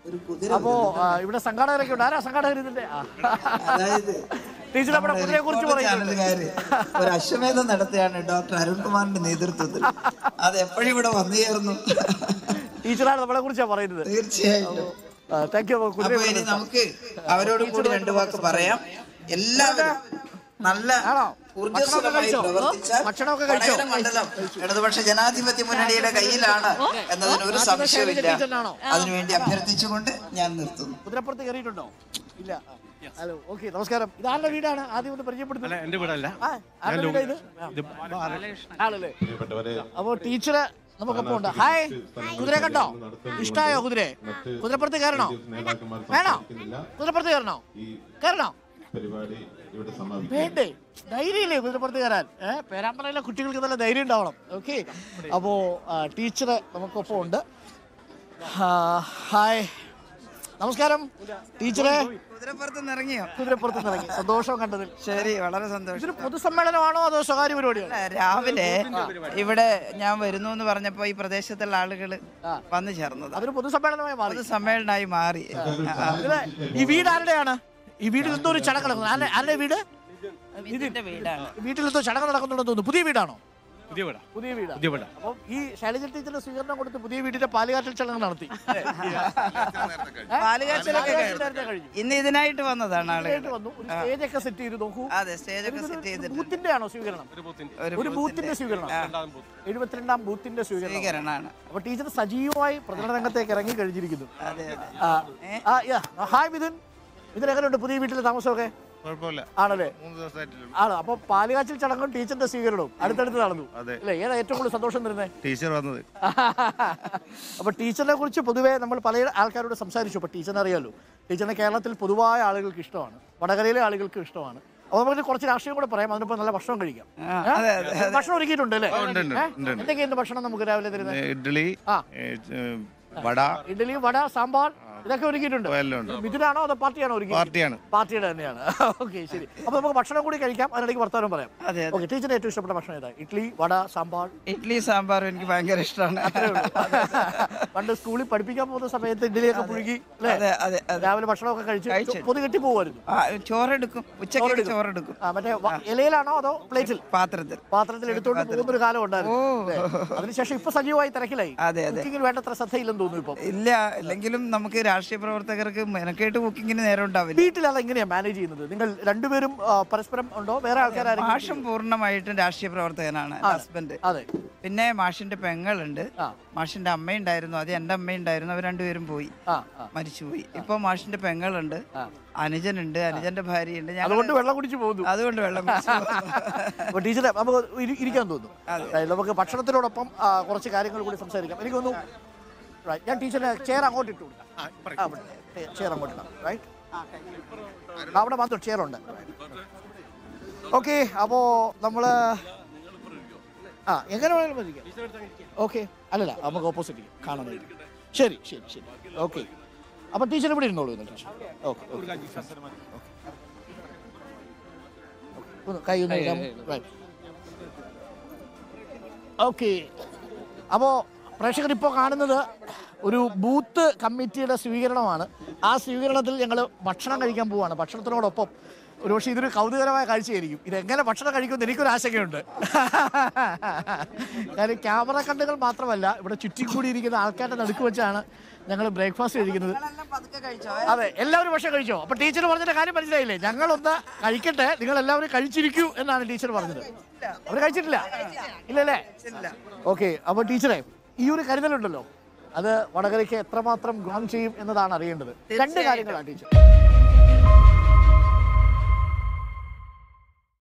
ഒരു കുതിര അപ്പോ ആ, ഇവിടെ സംഘാടകരൊക്കെ ഉണ്ട് ആരാ സംഘാടകർ ഇതിന്റെ ആ. അതായത് ടീച്ചർ നമ്മുടെ കുതിരയെ കുറിച്ച് റിപ്പോർട്ടർ പറയുന്നുണ്ട് ചാനലുകാര് ഒരു അശ്വമേധം നടത്തുകയാണ് ഡോക്ടർ അരുൺകുമാറിന്റെ നേതൃത്വത്തിൽ അത് എപ്പോഴും ഇവിടെ വന്നു ചേർന്നു ടീച്ചറാണ് നമ്മളെ കുറിച്ചാ പറയുന്നത് തീർച്ചയായിട്ടും താങ്ക് യു കുതിര അപ്പൊ ഇനി നമുക്ക് അവരോട് കൂടി രണ്ടു വാക്ക് പറയാം എല്ലാവരും നല്ല ആണോ? ഊർജ്ജസ്വലമായി ഭക്ഷണമൊക്കെ കഴിച്ചോ? പ്രവർത്തിച്ചാൽ ഭക്ഷണമൊക്കെ കഴിച്ചോ? വടകര മണ്ഡലം ഇടതുപക്ഷ ജനാധിപത്യ മുന്നണിയുടെ കയ്യിലാണ് എന്നതിന് ഒരു സംശയമില്ല ടീച്ചറിനാണോ? അതിനുവേണ്ടി അഭ്യർത്ഥിച്ചുകൊണ്ട് ഞാൻ നിർത്തുന്നു കുതിരപ്പുറത്ത് കയറിയിട്ടുണ്ടോ ഇല്ല ഹലോ ഓക്കെ നമസ്കാരം ഇതാരുടെ വീടാണ് ആദ്യം ഒന്ന് പരിചയപ്പെടുത്തുന്നത് അല്ല എന്റെ വീടല്ല ആ, ആരുടെ വീടാ ഇത് ഇത് ആണല്ലേ അപ്പോ ടീച്ചറ് നമുക്കൊപ്പം ഉണ്ട് ഹായ് കുതിര കണ്ടോ ഇഷ്ടായോ കുതിരെ കുതിരപ്പുറത്ത് കയറണോ വേണോ കുതിരപ്പുറത്ത് കയറണോ കയറണോ പരിപാടി ഇവിടെ സമാപിക്കും വേണ്ടേ ധൈര്യമില്ലേ കുതിരപ്പുറത്ത് കയറാൻ ഏഹ് പേരാമ്പ്രയിലെ കുട്ടികൾക്ക് നല്ല ധൈര്യം ഉണ്ടാവണം ഓക്കെ അപ്പോ ടീച്ചറ് നമുക്കൊപ്പം ഉണ്ട് ആ, ഹായ് നമസ്കാരം ടീച്ചറെ കുതിരപ്പുറത്ത് നിന്ന് ഇറങ്ങിയോ കുതിരപ്പുറത്ത് നിന്ന് ഇറങ്ങി സന്തോഷം കണ്ടതിൽ ശരി വളരെ സന്തോഷം ഇതൊരു പൊതുസമ്മേളനമാണോ അതോ സ്വകാര്യ പരിപാടിയാണോ രാവിലെ ഇവിടെ ഞാൻ വരുന്നു എന്ന് പറഞ്ഞപ്പോ ഈ പ്രദേശത്തുള്ള ആളുകൾ വന്നു ചേർന്നത് അതൊരു പൊതുസമ്മേളനമായി മാറി അത് സമ്മേളനമായി മാറി ആ, ഇതില് ഈ വീട് ആരുടെയാണ് ഈ വീട്ടിൽ എന്തോ ഒരു ചടങ്ങ് നടക്കുന്നു ആരുടെ ആരുടെ വീട് ഇതിന്റെ വീടാണ് വീട്ടിൽ എന്തോ ചടങ്ങ് നടക്കുന്നുണ്ടെന്ന് തോന്നുന്നു പുതിയ വീടാണോ പുതിയ വീടാ പുതിയ വീടാ പുതിയ വീടാ അപ്പം ഈ ശൈലജ ടീച്ചറിന്റെ സ്വീകരണം കൊടുത്ത് പുതിയ വീടിന്റെ പാലുകാറ്റൽ ചടങ്ങ് നടത്തി പാലുകാച്ചലൊക്കെ പാലുകാച്ചൽ കഴിഞ്ഞു നേരത്തെ കഴിഞ്ഞു ഇന്ന് ഇതിനായിട്ട് വന്നതാണ് ആളുകൾ ആയിട്ട് വന്നു ഒരു സ്റ്റേജ് ഒക്കെ സെറ്റ് ചെയ്ത് നോക്കൂ അതെ സ്റ്റേജൊക്കെ സെറ്റ് ചെയ്തിട്ട് ബൂത്തിന്റെ ആണോ സ്വീകരണം ഒരു ബൂത്തിന്റെ സ്വീകരണം എഴുപത്തിരണ്ടാം ബൂത്തിന്റെ സ്വീകരണം സ്വീകരണമാണ് അപ്പൊ ടീച്ചർ സജീവമായി പ്രചരണ രംഗത്തേക്ക് ഇറങ്ങി കഴിഞ്ഞിരിക്കുന്നു അതെ അതെ ആ, ആ, yeah. ഹായ് മിഥുൻ മിഥുൻ എങ്ങനെയുണ്ട് പുതിയ വീട്ടിലെ താമസമൊക്കെ കുഴപ്പമില്ല ആണല്ലേ മൂന്ന് ദിവസമായിട്ടില്ല ആണ് അപ്പൊ പാലുകാച്ചിൽ ചടങ്ങും ടീച്ചറിന്റെ സ്വീകരണവും അടുത്തടുത്ത് നടന്നു അതെ. അല്ലേ ഏതാ ഏറ്റവും കൂടുതൽ സന്തോഷം തരുന്നേ ടീച്ചർ വന്നത് അപ്പൊ ടീച്ചറിനെ കുറിച്ച് പൊതുവേ നമ്മൾ പല ആൾക്കാരോട് സംസാരിച്ചു അപ്പൊ ടീച്ചറിനെ അറിയാലോ ടീച്ചറിനെ കേരളത്തിൽ പൊതുവായ ആളുകൾക്ക് ഇഷ്ടമാണ് വടകരയിലെ ആളുകൾക്ക് ഇഷ്ടമാണ് അപ്പൊ നമുക്ക് കുറച്ച് രാഷ്ട്രീയം കൂടെ പറയാം അതിനിപ്പോ നല്ല ഭക്ഷണം കഴിക്കാം ആ, ഏ? അതെ, അതെ, ഭക്ഷണം ഒരുക്കിയിട്ടുണ്ട് അല്ലേ ഉണ്ട്, ഉണ്ട്, ഏ? ഉണ്ട്, ഉണ്ട്. എന്തൊക്കെയാണ് ഭക്ഷണം നമുക്ക് രാവിലെ തരുന്നത് ഇഡ്ഡലി ആ. ഏ, ഏ, വട ഇഡ്ഡലി വട സാമ്പാർ ഇതൊക്കെ ഒരുക്കിയിട്ടുണ്ട് എല്ലാം ഉണ്ട് മിഥുനാണോ അതോ പാർട്ടിയാണോ ഒരുക്കി പാർട്ടിയാണ് പാർട്ടിയുടെ തന്നെയാണ് ഓക്കെ ശരി അപ്പൊ നമുക്ക് ഭക്ഷണം കൂടി കഴിക്കാം അതിനിടയ്ക്ക് വർത്തമാനം പറയാം അതെ അതെ ഓക്കെ ടീച്ചറിന് ഏറ്റവും ഇഷ്ടപ്പെട്ട ഭക്ഷണം ഏതാ ഇഡ്ഡലി വട സാമ്പാർ ഇഡ്ഡലി സാമ്പാറും എനിക്ക് ഭയങ്കര ഇഷ്ടമാണ് അത്രേ ഉള്ളൂ. പണ്ട് സ്കൂളിൽ പഠിപ്പിക്കാൻ പോകുന്ന സമയത്ത് ഇഡ്ഡലിയൊക്കെ പുഴുകി അല്ലേ അതെ അതെ അതെ രാവിലെ ഭക്ഷണമൊക്കെ കഴിച്ച് കഴിച്ചു. പൊതു കെട്ടി പോകുമായിരുന്നു ആ, ചോറെടുക്കും ഉച്ചയ്ക്ക് ചോറെടുക്കും ആ മറ്റേ വ- ഇലയിലാണോ അതോ പ്ലേറ്റിൽ പാത്രത്തിൽ പാത്രത്തിൽ എടുത്തുകൊണ്ട് പോകുന്ന ഒരു കാലം ഉണ്ടായിരുന്നു അല്ലേ? അതിനുശേഷം ഇപ്പൊ സജീവമായി തിരക്കിലായി അതെ, അതെ. കുക്കിങ്ങിൽ വേണ്ടത്ര ശ്രദ്ധയില്ലെന്ന് തോന്നുന്നു ഇപ്പൊ ഇല്ല ഇല്ലെങ്കിലും നമുക്ക് രാഷ്ട്രീയ പ്രവർത്തകർക്ക് മെനക്കേട്ട് കുക്കിങ്ങിന് നേരം ഉണ്ടാവില്ല വീട്ടിൽ അത് എങ്ങനെയാ മാനേജ് ചെയ്യുന്നത് നിങ്ങൾ രണ്ടുപേരും ആ, പരസ്പരം ഉണ്ടോ വേറെ ആൾക്കാരും മാഷും പൂർണ്ണമായിട്ടും രാഷ്ട്രീയ പ്രവർത്തകനാണ് ഹസ്ബൻഡ് അതെ പിന്നെ മാഷിന്റെ പെങ്ങളുണ്ട് ആ. മാഷിന്റെ അമ്മയുണ്ടായിരുന്നു അത് എന്റെ അമ്മയുണ്ടായിരുന്നു അവർ രണ്ടുപേരും പോയി ആ ആ. മരിച്ചുപോയി ഇപ്പൊ മാഷിന്റെ പെങ്ങളുണ്ട് അനുജനുണ്ട് അനുജന്റെ ഭാര്യയുണ്ട് ഞങ്ങൾ അതുകൊണ്ട് വെള്ളം കുടിച്ച് പോകുന്നു അതുകൊണ്ട് വെള്ളം കുടിച്ച് പോകുന്നു. അപ്പൊ ടീച്ചറെ നമുക്ക് ഇരി- ഇരിക്കാൻ തോന്നുന്നു അതായത് നമുക്ക് ഭക്ഷണത്തിനോടൊപ്പം ആ, കുറച്ച് കാര്യങ്ങൾ കൂടി സംസാരിക്കാം എനിക്ക് തോന്നുന്നു Right. ഞാൻ ടീച്ചറിന് ചെയർ അങ്ങോട്ട് ഇട്ടു കൊടുക്കാം ചെയർ അങ്ങോട്ട് ഇടാം റൈറ്റ് അവിടെ മാത്രം ചെയർ ഉണ്ട് ഓക്കെ അപ്പോ നമ്മള് ആ എങ്ങനെ വേണമെങ്കിലും ഇരിക്കാം ഓക്കെ അല്ലല്ല നമുക്ക് ഓപ്പോസിറ്റ് ഇരിക്കാം കാണാനായിട്ട് ശരി ശരി ശരി ഓക്കെ അപ്പൊ ടീച്ചർ ഇവിടെ ഇരുന്നോളൂ ഇന്ന് ടീച്ചർ ഓക്കെ ഒന്ന് കൈ ഒന്ന് റൈറ്റ് ഓക്കെ അപ്പോൾ പ്രേക്ഷകർ ഇപ്പോൾ കാണുന്നത് ഒരു ബൂത്ത് കമ്മിറ്റിയുടെ സ്വീകരണമാണ് ആ സ്വീകരണത്തിൽ ഞങ്ങൾ ഭക്ഷണം കഴിക്കാൻ പോവാണ് ഭക്ഷണത്തിനോടൊപ്പം ഒരുപക്ഷെ ഇതൊരു കൗതുകരമായ കാഴ്ചയായിരിക്കും ഇതെങ്ങനെ ഭക്ഷണം കഴിക്കുമെന്ന് എനിക്കൊരു ആശങ്കയുണ്ട് കാര്യം ക്യാമറ കണ്ടുകൾ മാത്രമല്ല ഇവിടെ ചുറ്റും കൂടി ഇരിക്കുന്ന ആൾക്കാരുടെ നടുക്ക് വെച്ചാണ് ഞങ്ങൾ ബ്രേക്ക്ഫാസ്റ്റ് കഴിക്കുന്നത് നിങ്ങളെല്ലാം പതുക്കെ കഴിച്ചോ അതെ എല്ലാവരും പക്ഷേ കഴിച്ചോ അപ്പൊ ടീച്ചർ പറഞ്ഞിട്ട് കാര്യം മനസ്സിലായില്ലേ ഞങ്ങളൊന്ന് കഴിക്കട്ടെ നിങ്ങൾ എല്ലാവരും കഴിച്ചിരിക്കൂ എന്നാണ് ടീച്ചർ പറഞ്ഞത് അവർ കഴിച്ചിട്ടില്ല ഇല്ലല്ലേ ഓക്കെ അപ്പൊ ടീച്ചറെ ഈ ഒരു കരുതലുണ്ടല്ലോ അത് വടകരയ്ക്ക് എത്രമാത്രം ഗുണം ചെയ്യും എന്നതാണ് അറിയേണ്ടത് രണ്ട് കാര്യങ്ങളാണ് ടീച്ചർ